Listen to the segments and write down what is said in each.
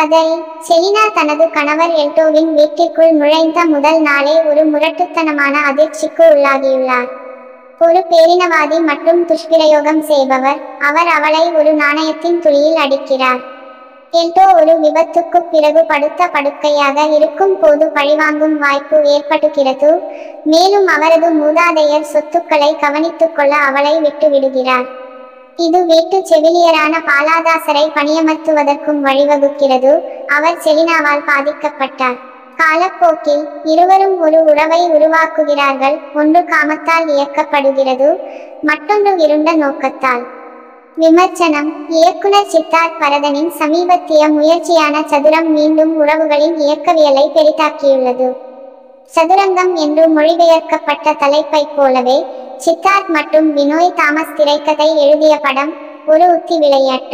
கதை செலினா தனது கணவர் எல்டோவின் வீட்டிற்குள் நுழைந்த முதல் நாளே ஒரு முரட்டுத்தனமான அதிர்ச்சிக்கு உள்ளாகியுள்ளார் ஒரு பேரினவாதி மற்றும் துஷ்பிரயோகம் செய்பவர் அவர் அவளை ஒரு நாணயத்தின் துளியில் அடிக்கிறார் எல்டோ ஒரு விபத்துக்குப் பிறகு படுத்த படுக்கையாக இருக்கும் போது பழிவாங்கும் வாய்ப்பு ஏற்படுகிறது மேலும் அவரது மூதாதையர் சொத்துக்களை கவனித்துக் கொள்ள அவளை விட்டு விடுகிறார் இது வீட்டு செவிலியரான பாலாதாசரை பணியமர்த்துவதற்கும் வழிவகுக்கிறது அவர் செலினாவால் பாதிக்கப்பட்டார் காலப்போக்கில் இருவரும் ஒரு உறவை உருவாக்குகிறார்கள் ஒன்று காமத்தால் இயக்கப்படுகிறது மற்றொன்று இருண்ட நோக்கத்தால் விமர்சனம் இயக்குனர் சித்தார்த் பரதனின் சமீபத்திய முயற்சியான சதுரம் மீண்டும் உறவுகளின் இயக்கவியலை பெரிதாக்கியுள்ளது சதுரங்கம் என்று மொழிபெயர்க்கப்பட்ட தலைப்பைப் போலவே சித்தார்த் மற்றும் வினோய் தாமஸ் திரைக்கதை எழுதிய படம் ஒரு உத்தி விளையாட்டு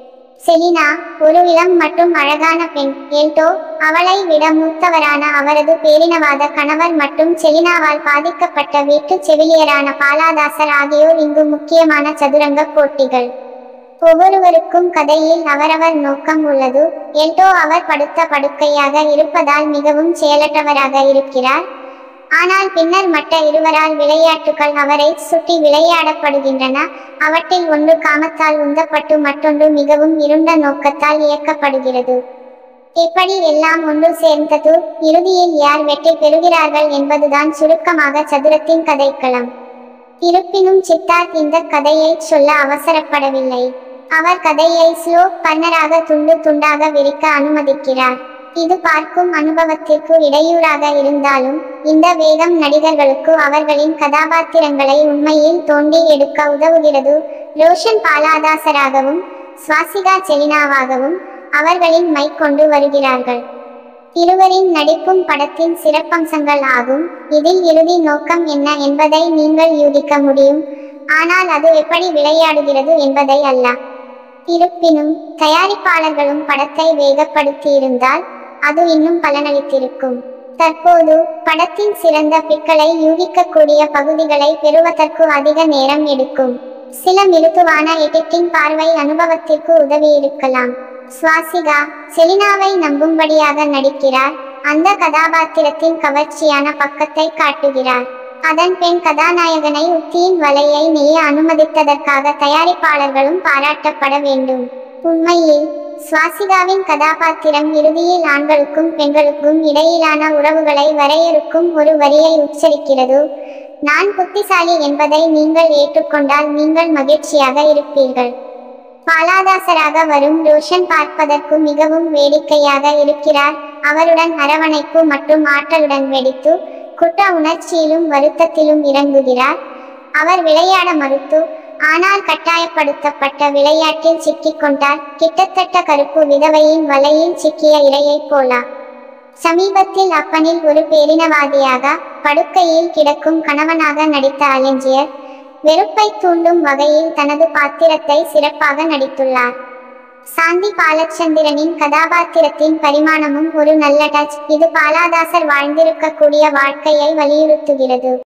செலினா ஒரு இளம் மற்றும் அழகான பெண் எல்டோ அவளை விட மூத்தவரான அவரது பேரினவாத கணவர் மற்றும் செலினாவால் பாதிக்கப்பட்ட வீட்டு செவிலியரான பாலாதாசர் ஆகியோர் இங்கு முக்கியமான சதுரங்க போட்டிகள் ஒவ்வொருவருக்கும் கதையில் அவரவர் நோக்கம் உள்ளது எல்டோ அவர் படுத்த படுக்கையாக இருப்பதால் மிகவும் செயலற்றவராக இருக்கிறார் ஆனால் பின்னர் மற்ற இருவரால் விளையாட்டுகள் அவரை சுற்றி விளையாடப்படுகின்றன அவற்றில் ஒன்று காமத்தால் உந்தப்பட்டு மற்றொன்று மிகவும் இருண்ட நோக்கத்தால் இயக்கப்படுகிறது எப்படி எல்லாம் ஒன்று சேர்ந்தது இறுதியில் யார் வெற்றி பெறுகிறார்கள் என்பதுதான் சுருக்கமாக சதுரத்தின் கதைக்களம் இருப்பினும் சித்தார்த் இந்த கதையை சொல்ல அவசரப்படவில்லை அவர் கதையை ஸ்லோ பன்னராக துண்டு துண்டாக விரிக்க அனுமதிக்கிறார் இது பார்க்கும் அனுபவத்திற்கு இடையூறாக இருந்தாலும் இந்த வேகம் நடிகர்களுக்கு அவர்களின் கதாபாத்திரங்களை உண்மையில் தோண்டி எடுக்க உதவுகிறது ரோஷன் பாலாதாசராகவும் சுவாசிகா செலினாவாகவும் அவர்களின் மை கொண்டு வருகிறார்கள் இருவரின் நடிப்பும் படத்தின் சிறப்பம்சங்கள் ஆகும் இதில் இறுதி நோக்கம் என்ன என்பதை நீங்கள் யூகிக்க முடியும் ஆனால் அது எப்படி விளையாடுகிறது என்பதை அல்ல இருப்பினும் தயாரிப்பாளர்களும் படத்தை வேகப்படுத்தியிருந்தால் அது இன்னும் பலனளித்திருக்கும் தற்போது படத்தின் சிறந்த பிக்களை யூகிக்கக்கூடிய பகுதிகளை பெறுவதற்கு அதிக நேரம் எடுக்கும் சில மிருதுவான எடிட்டிங் பார்வை அனுபவத்திற்கு உதவியிருக்கலாம் சுவாசிகா செலினாவை நம்பும்படியாக நடிக்கிறார் அந்த கதாபாத்திரத்தின் கவர்ச்சியான பக்கத்தை காட்டுகிறார் அதன் பெண் கதாநாயகனை உத்தியின் வலையை நெய்ய அனுமதித்ததற்காக தயாரிப்பாளர்களும் பாராட்டப்பட வேண்டும் உண்மையில் சுவாசிகாவின் கதாபாத்திரம் இறுதியில் ஆண்களுக்கும் பெண்களுக்கும் இடையிலான உறவுகளை வரையறுக்கும் ஒரு வரியை உச்சரிக்கிறது நான் புத்திசாலி என்பதை நீங்கள் ஏற்றுக்கொண்டால் நீங்கள் மகிழ்ச்சியாக இருப்பீர்கள் பாலாதாசராக வரும் ரோஷன் பார்ப்பதற்கு மிகவும் வேடிக்கையாக இருக்கிறார் அவருடன் அரவணைப்பு மற்றும் ஆற்றலுடன் வெடித்து குற்ற உணர்ச்சியிலும் வருத்தத்திலும் இறங்குகிறார் அவர் விளையாட மறுத்து ஆனால் கட்டாயப்படுத்தப்பட்ட விளையாட்டில் சிக்கிக்கொண்டார் கிட்டத்தட்ட கருப்பு விதவையின் வலையில் சிக்கிய இரையைப் போல சமீபத்தில் அப்பனில் ஒரு பேரினவாதியாக படுக்கையில் கிடக்கும் கணவனாக நடித்த அலெஞ்சியர் வெறுப்பை தூண்டும் வகையில் தனது பாத்திரத்தை சிறப்பாக நடித்துள்ளார் சாந்தி பாலச்சந்திரனின் கதாபாத்திரத்தின் பரிமாணமும் ஒரு நல்ல டச் இது பாலாதாசர் வாழ்ந்திருக்கக்கூடிய வாழ்க்கையை வலியுறுத்துகிறது